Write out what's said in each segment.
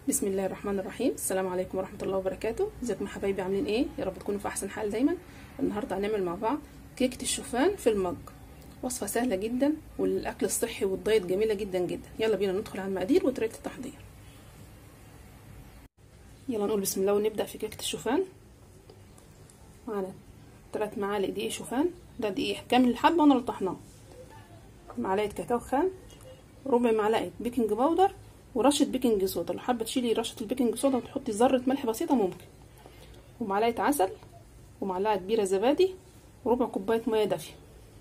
بسم الله الرحمن الرحيم السلام عليكم ورحمه الله وبركاته ازيكم يا حبايبي عاملين ايه يا رب تكونوا في احسن حال دايما النهارده هنعمل مع بعض كيكه الشوفان في المج وصفه سهله جدا والاكل الصحي والدايت جميله جدا جدا يلا بينا ندخل على المقادير وطريقه التحضير يلا نقول بسم الله ونبدا في كيكه الشوفان معانا 3 معالق دقيق شوفان ده دقيق كامل الحبه وانا اللي طحناه معلقه كاكاو خام ربع معلقه بيكنج باودر ورشه بيكنج صودا لو حابه تشيلي رشه البيكنج صودا وتحطي ذره ملح بسيطه ممكن ومعلقه عسل ومعلقه كبيره زبادي وربع كوبايه ميه دافيه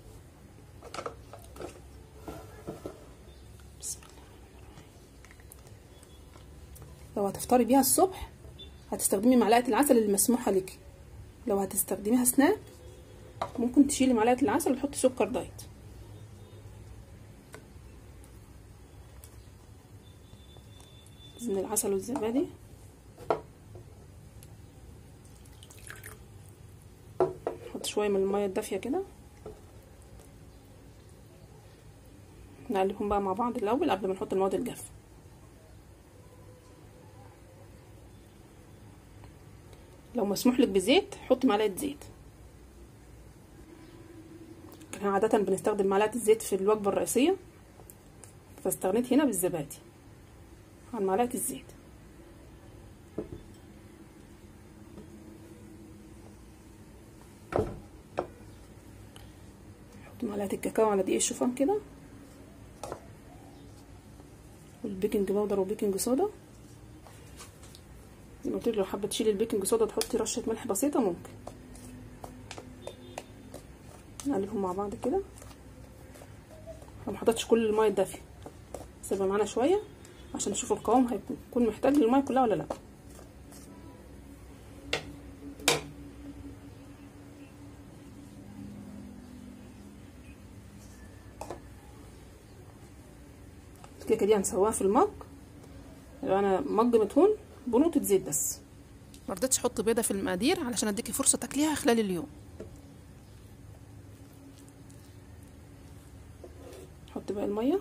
بسم الله لو هتفطري بيها الصبح هتستخدمي معلقه العسل المسموحه لك لو هتستخدميها سناك ممكن تشيلي معلقه العسل وتحطي سكر دايت من العسل والزبادي نحط شويه من الميه الدافيه كده نقلبهم بقى مع بعض الاول قبل ما نحط المواد الجافه لو مسموح لك بزيت حطي معلقه زيت احنا عاده بنستخدم معلقه الزيت في الوجبه الرئيسيه فاستغنيت هنا بالزبادي عن معلقه الزيت نحط معلقه الكاكاو على دقيق الشوفان كده والبيكنج باودر وبيكنج صودا زي ما قلت لو حابه تشيلي البيكنج صودا تحطي رشه ملح بسيطه ممكن نقلبهم مع بعض كده انا ما حطيتش كل الميه الدافيه سيبها معانا شويه عشان نشوف القوام هيكون محتاج للميه كلها ولا لا الكيكه دي هنسويها في المج يبقى انا مج مدهون بنقطه زيت بس مرضتش احط بيضه في المقادير علشان اديكي فرصه تاكليها خلال اليوم نحط بقى الميه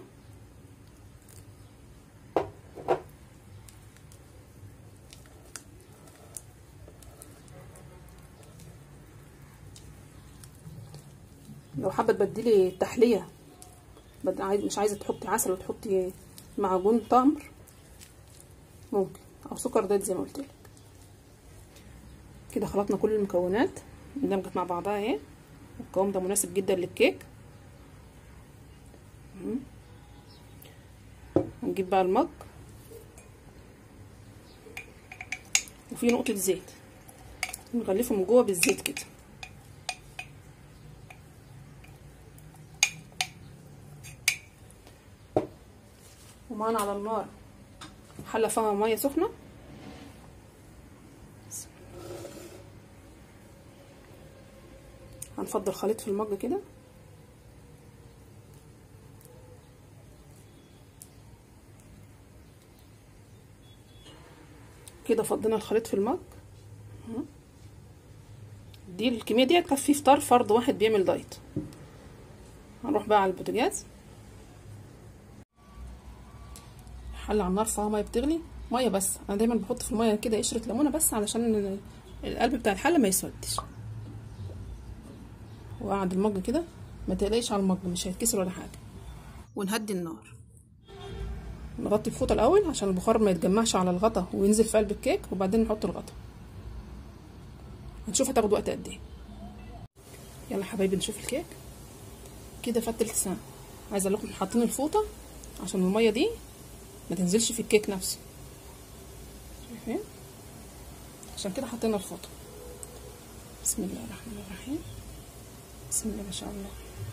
لو حابه تبدلي التحليه مش عايزه تحطي عسل وتحطي معجون تمر ممكن او سكر دايت زي ما قلت لك كده خلطنا كل المكونات اندمجت مع بعضها اهي القوام ده مناسب جدا للكيك هنجيب بقى المج وفي نقطه زيت نغلفه من جوه بالزيت كده ومعانا على النار حلة فيها مية سخنة هنفضل خليط في المج كده كده فضينا الخليط في المج دي الكمية دي هتكفي فطار فرد واحد بيعمل دايت هنروح بقى على البوتاجاز حله على النار فيها ميه بتغلي ميه بس انا دايما بحط في الميه كده قشره ليمونه بس علشان القلب بتاع الحله ما يسودش وقعد المج كده ما تقلقيش على المج مش هيتكسر ولا حاجه ونهدي النار نغطي الفوطه الاول عشان البخار ما يتجمعش على الغطا وينزل في قلب الكيك وبعدين نحط الغطا هنشوف هتاخد وقت قد ايه يلا حبايبي نشوف الكيك كده فات تلت ساعه عايزه اقول لكم حاطين الفوطه عشان الميه دي ما تنزلش في الكيك نفسه شايفين عشان كده حطينا الفوطه بسم الله الرحمن الرحيم بسم الله ما شاء الله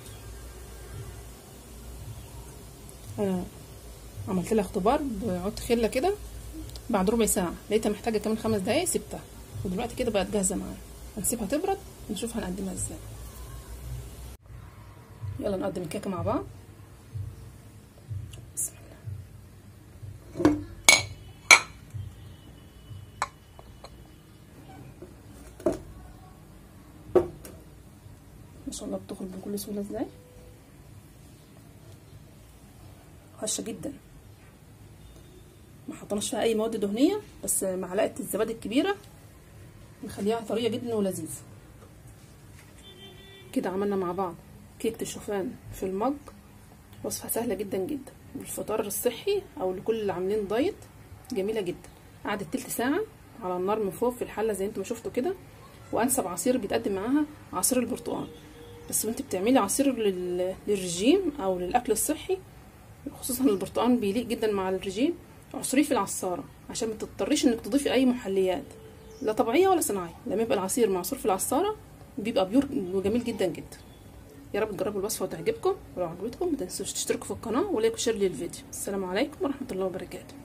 انا عملت لها اختبار بعود خله كده بعد ربع ساعه لقيتها محتاجه كمان خمس دقايق سبتها ودلوقتي كده بقت جاهزه معانا هنسيبها تبرد ونشوف هنقدمها ازاي يلا نقدم الكيكه مع بعض ما شاء الله بتخرج بكل سهوله ازاي هشه جدا حطيناش فيها اي مواد دهنيه بس معلقه الزبادي الكبيره نخليها طريه جدا ولذيذه كده عملنا مع بعض كيكه الشوفان في المج وصفه سهله جدا جدا للفطار الصحي او لكل اللي عاملين دايت جميله جدا قعدت تلت ساعه على النار من فوق في الحله زي انتم ما شفتوا كده وانسب عصير بيتقدم معاها عصير البرتقال بس وانت بتعملي عصير لل... للرجيم او للاكل الصحي خصوصا البرتقال بيليق جدا مع الرجيم عصريه في العصاره عشان ما تضطريش انك تضيفي اي محليات لا طبيعيه ولا صناعيه لما يبقى العصير معصور في العصاره بيبقى بيور وجميل جدا جدا يا رب تجربوا الوصفه وتعجبكم ولو عجبتكم ما تنسوش تشتركوا في القناه ولايك وشير للفيديو السلام عليكم ورحمه الله وبركاته